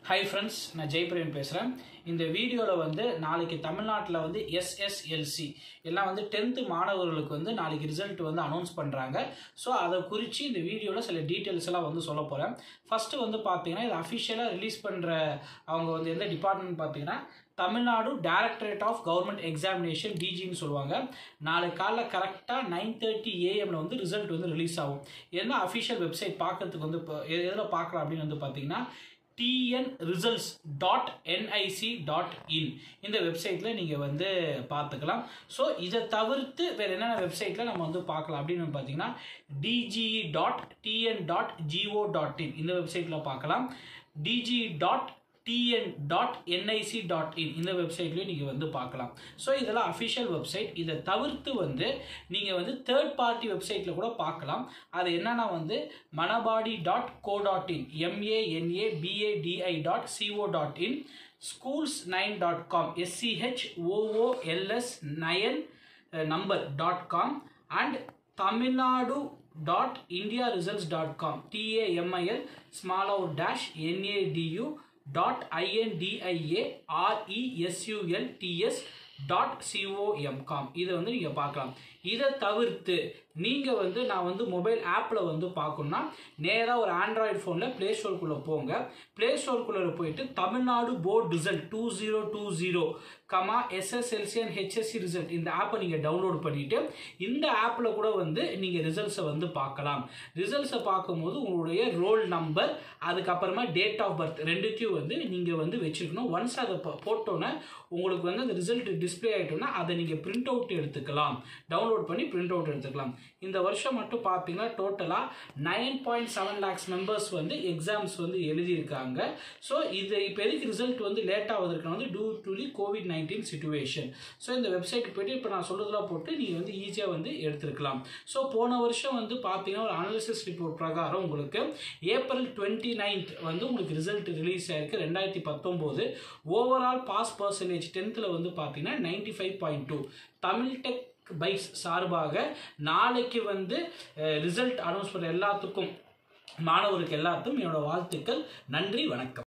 hi friends நான் ஜெயபிரேம் பேசுகிறேன் இந்த வீடியோவில் வந்து நாளைக்கு தமிழ்நாட்டில் வந்து எஸ்எஸ்எல்சி எல்லாம் வந்து டென்த்து மாணவர்களுக்கு வந்து நாளைக்கு ரிசல்ட் வந்து அனௌன்ஸ் பண்ணுறாங்க ஸோ அதை குறித்து இந்த வீடியோவில் சில டீட்டெயில்ஸ் எல்லாம் வந்து சொல்ல போகிறேன் ஃபஸ்ட்டு வந்து பார்த்தீங்கன்னா இது அஃபிஷியலாக ரிலீஸ் பண்ணுற அவங்க வந்து எந்த டிபார்ட்மெண்ட் பார்த்தீங்கன்னா Tamil Nadu directorate of government examination டிஜின்னு சொல்லுவாங்க நாளை காலைல கரெக்டாக நைன் தேர்ட்டி ஏஎம்ல வந்து ரிசல்ட் வந்து ரிலீஸ் ஆகும் என்ன அஃபிஷியல் வெப்சைட் பார்க்கறதுக்கு வந்து இப்போ எதில் பார்க்கலாம் அப்படின்னு வந்து பார்த்தீங்கன்னா TN results dot NIC dot in இந்த வெப்சைட்டில் நீங்கள் வந்து பார்த்துக்கலாம் ஸோ இதை தவிர்த்து வேறு என்னென்ன வெப்சைட்டில் நம்ம வந்து பார்க்கலாம் அப்படின்னு வந்து பார்த்தீங்கன்னா DGE dot TN dot GO dot in இந்த வெப்சைட்டில் பார்க்கலாம் DGE dot TN dot NIC dot in இந்த வெப்சைட்லேயும் நீங்கள் வந்து பார்க்கலாம் ஸோ இதெல்லாம் அஃபிஷியல் வெப்சைட் இதை தவிர்த்து வந்து நீங்கள் வந்து தேர்ட் பார்ட்டி வெப்சைட்டில் கூட பார்க்கலாம் அது என்னன்னா வந்து Manabadi dot co dot in M A N A B A D I dot C O dot in schools nine dot com S C H O O L S nine number dot com and Tamil Nadu dot India results dot com T A M I L small out dash N A D U dot I N D I A R E S U L T S dot C O M com இதை வந்து நீங்கள் பார்க்கலாம் இதை தவிர்த்து நீங்கள் வந்து நான் வந்து மொபைல் ஆப்பில் வந்து பார்க்கணுன்னா நேராக ஒரு ஆண்ட்ராய்டு ஃபோனில் ப்ளே ஸ்டோருக்குள்ளே போங்க ப்ளே ஸ்டோருக்குள்ளே போயிட்டு Tamil Nadu board result two zero two zero comma SSLC and HSC result இந்த ஆப்பை நீங்கள் டவுன்லோட் பண்ணிவிட்டு இந்த ஆப்பில் கூட வந்து நீங்கள் ரிசல்ட்ஸை வந்து பார்க்கலாம் ரிசல்ட்ஸை பார்க்கும்போது உங்களுடைய ரோல் நம்பர் அதுக்கப்புறமா டேட் ஆஃப் பர்த் ரெண்டுத்தையும் வந்து நீங்கள் வந்து வச்சுருக்கணும் ஒன்ஸ் அதை போட்டோன்னே உங்களுக்கு வந்து அந்த ரிசல்ட் டிஸ்பிளே ஆகிட்டோன்னா அதை நீங்கள் பிரிண்ட் அவுட் எடுத்துக்கலாம் டவுன்லோட் பண்ணி பிரிண்ட் அவுட் எடுத்துக்கலாம் இந்த வருஷம் மட்டும் பார்த்தீங்கன்னா டோட்டலாக nine point seven lakhs members வந்து எக்ஸாம்ஸ் வந்து எழுதியிருக்காங்க ஸோ இது இப்போ எதுக்கு ரிசல்ட் வந்து லேட் ஆகுதுக்குன்னா வந்து due to the Covid nineteen situation so இந்த வெப்சைட்டுக்கு போய்ட்டு இப்போ நான் சொல்கிறதெல்லாம் போட்டு நீங்கள் வந்து ஈஸியாக வந்து எடுத்துருக்கலாம் ஸோ போன வருஷம் வந்து பார்த்தீங்கன்னா ஒரு அனாலிசிஸ் ரிப்போர்ட் பிரகாரம் உங்களுக்கு ஏப்ரல் டுவெண்ட்டி நைன்த் வந்து உங்களுக்கு ரிசல்ட் ரிலீஸ் ஆயிருக்கு ரெண்டாயிரத்தி பத்தொம்போது ஓவரால் பாஸ் பர்சன்டேஜ் டென்த்தில் வந்து பார்த்தீங்கன்னா ninety five point two Tamil tech bikes சார்பாக நாளைக்கு வந்து ரிசல்ட் அனௌன்ஸ் பண்ணுற எல்லாத்துக்கும் மாணவருக்கு எல்லாத்துக்கும் என்னோட வாழ்த்துக்கள் நன்றி வணக்கம்